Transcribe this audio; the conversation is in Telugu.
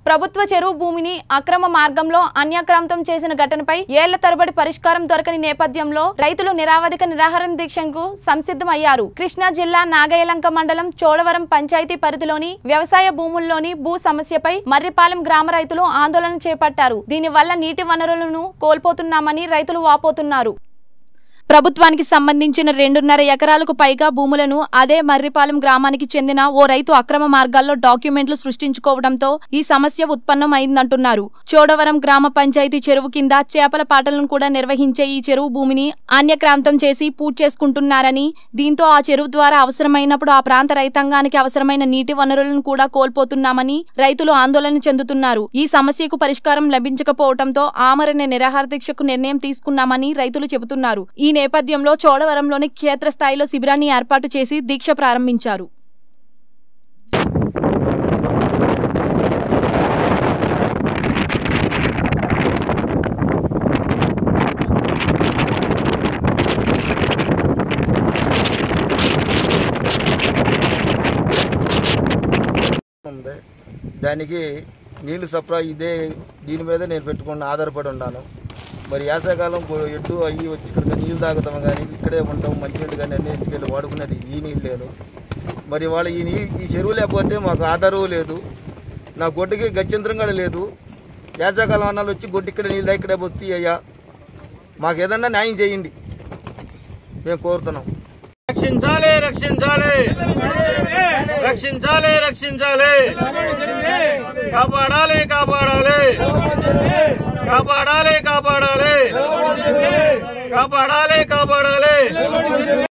ప్రభుత్వ చెరువు భూమిని అక్రమ మార్గంలో అన్యాక్రాంతం చేసిన ఘటనపై ఏళ్ల తరబడి పరిష్కారం దొరకని నేపథ్యంలో రైతులు నిరావధిక నిరాహార దీక్షకు సంసిద్ధమయ్యారు కృష్ణా జిల్లా నాగయలంక మండలం చోడవరం పంచాయతీ పరిధిలోని వ్యవసాయ భూముల్లోని భూ సమస్యపై మర్రిపాలెం గ్రామ రైతులు ఆందోళన చేపట్టారు దీనివల్ల నీటి వనరులను కోల్పోతున్నామని రైతులు వాపోతున్నారు ప్రభుత్వానికి సంబంధించిన రెండున్నర ఎకరాలకు పైగా భూములను అదే మర్రిపాలెం గ్రామానికి చెందిన ఓ రైతు అక్రమ మార్గాల్లో డాక్యుమెంట్లు సృష్టించుకోవడంతో ఈ సమస్య ఉత్పన్నం అయిందంటున్నారు చోడవరం గ్రామ పంచాయతీ చెరువు కింద చేపల పాటలను కూడా నిర్వహించే ఈ చెరువు భూమిని అన్యక్రాంతం చేసి పూర్తి చేసుకుంటున్నారని దీంతో ఆ చెరువు ద్వారా అవసరమైనప్పుడు ఆ ప్రాంత రైతాంగానికి అవసరమైన నీటి వనరులను కూడా కోల్పోతున్నామని రైతులు ఆందోళన చెందుతున్నారు ఈ సమస్యకు పరిష్కారం లభించకపోవడంతో ఆమరణ నిరాహార దీక్షకు నిర్ణయం తీసుకున్నామని రైతులు చెబుతున్నారు ఈ నేపథ్యంలో చోడవరంలోని క్షేత్రస్థాయిలో శిబిరాన్ని ఏర్పాటు చేసి దీక్ష ప్రారంభించారు ఉంది దానికి నీళ్లు సప్లై ఇదే దీని మీద నేను పెట్టుకుని ఆధారపడి ఉన్నాను మరి వేసవికాలం కొ- ఎటు అయ్యి వచ్చి ఇక్కడ నీళ్ళు తాగుతాం కానీ ఇక్కడే ఉంటాం మంచినీళ్ళు కానీ అన్ని ఎత్తుకెళ్ళి వాడుకునేది ఈ నీళ్ళు లేదు మరి వాళ్ళ ఈ నీ ఈ చెరువు లేకపోతే మాకు ఆధారం లేదు నా గొడ్డుకి గత్యంతరం కూడా లేదు వేసవికాలం అన్నాలు వచ్చి గొడ్డు ఇక్కడ నీళ్ళు ఇక్కడే బొత్తి అయ్యా మాకు ఏదన్నా న్యాయం చేయండి మేము కోరుతున్నాం రక్షించాలి రక్షించాలి రక్షించాలి రక్షించాలి కాపాడాలి కాపాడాలి కాపాడాలి కాపాడాలి కాపాడాలి కాపాడాలి